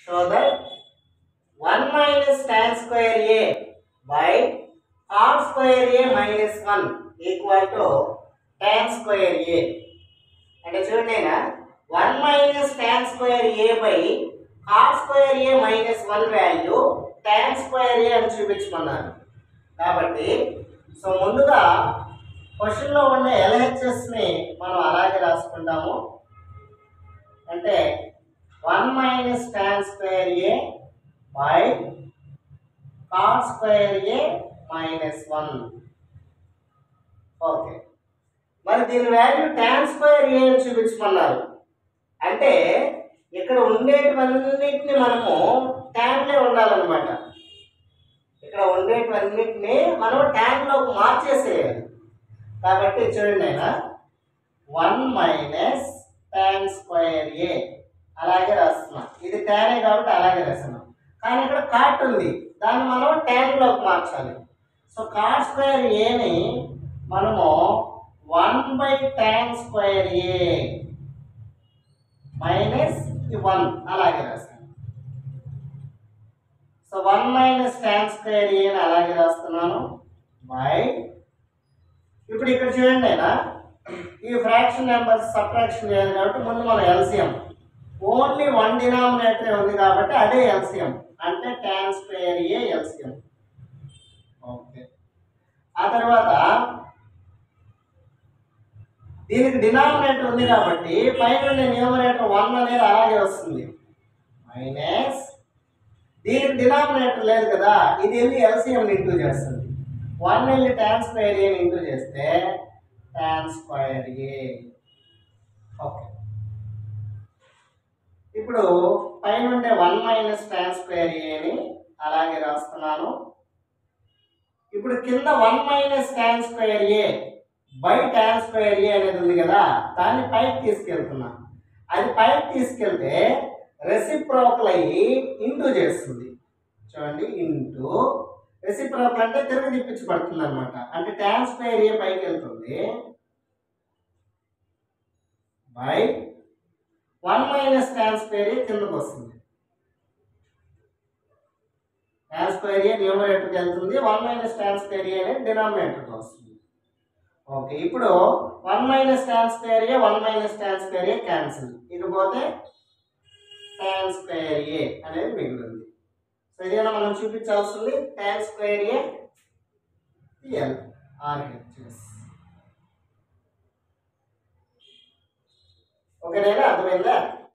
show that one minus tan square A by cot square A minus one equal to tan square A అంటే చూడండి అయినా one minus tan square A by cot square A minus one value tan square A అని చూపించమన్నారు కాబట్టి so ముందుగా క్వశ్చన్లో ఉండే ఎల్హెచ్ఎస్ని మనం అలాగే రాసుకుంటాము అంటే one minus tan square A by cot square A minus one okay మరి దీని వాల్యూ ట్యాన్ స్క్వేర్ ఏ అని చూపించమన్నారు అంటే ఇక్కడ ఉండేటివన్నిటిని మనము ట్యాన్లే ఉండాలన్నమాట ఇక్కడ ఉండేటివన్నిటిని మనం ట్యాన్లోకి మార్చేసేయాలి కాబట్టి చూడండి ఆయన one minus tan square A అలాగే రాస్తున్నాం ఇది ట్యానే కాబట్టి అలాగే రాస్తున్నాం కానీ ఇక్కడ కాట్ ఉంది దాన్ని మనం ట్యాన్లోకి మార్చాలి సో కాట్ స్క్వేర్ ఏని మనము one by tan square A minus one అలాగే రాస్తాను so one minus tan square A అని అలాగే రాస్తున్నాను బై ఇప్పుడు ఇక్కడ చూడండి అయినా ఈ ఫ్రాక్షన్ నెంబర్స్ సబ్ట్రాక్షన్ చేయాలి కాబట్టి ముందు మనం ఎల్సిఎం ఓన్లీ వన్ డినామినేటర్ ఉంది కాబట్టి అదే ఎల్సిఎం అంటే tan square A LCM okay ఆ తర్వాత దీనికి డినామినేటర్ ఉంది కాబట్టి పైన ఉండే న్యూమరేటర్ వన్ అనేది అలాగే వస్తుంది మైనస్ దీనికి డినామినేటర్ లేదు కదా ఇది వెళ్ళి ఎల్సిఎం ఇంటూ చేస్తుంది వన్ వెళ్ళి ట్యాన్ స్క్వేర్ ఏ ఇంటూ చేస్తే ట్యాన్ స్క్వేర్ ఏ ఓకే ఇప్పుడు పైన ఉండే వన్ మైనస్ ట్యాన్ స్క్వేర్ ఏని అలాగే రాస్తున్నాను ఇప్పుడు కింద one minus tan square A by tan square A అనేది ఉంది కదా దాన్ని పైకి తీసుకెళ్తున్నా అది పైకి తీసుకెళ్తే రెసిప్రోకల్ అయ్యి ఇంటూ చేస్తుంది చూడండి ఇంటూ రెసిప్రోకల్ అంటే తిరిగి తిప్పించబడుతుంది అనమాట అంటే ట్యాన్ స్క్వేర్ ఏ పైకి వెళ్తుంది by one minus tan square A కిందకు వస్తుంది ట్యాన్ స్క్వేర్ ఏ న్యూమరేటర్కి వెళ్తుంది one minus tan square A అనేది డినామినేటర్కి వస్తుంది ఓకే ఇప్పుడు one minus tan square A one minus tan square A cancel ఇకపోతే ట్యాన్ స్క్వేర్ ఏ అనేది మిగిలింది సో ఇదేనా మనం చూపించాల్సింది tan square A L RHS ఓకేనా అర్థమైందా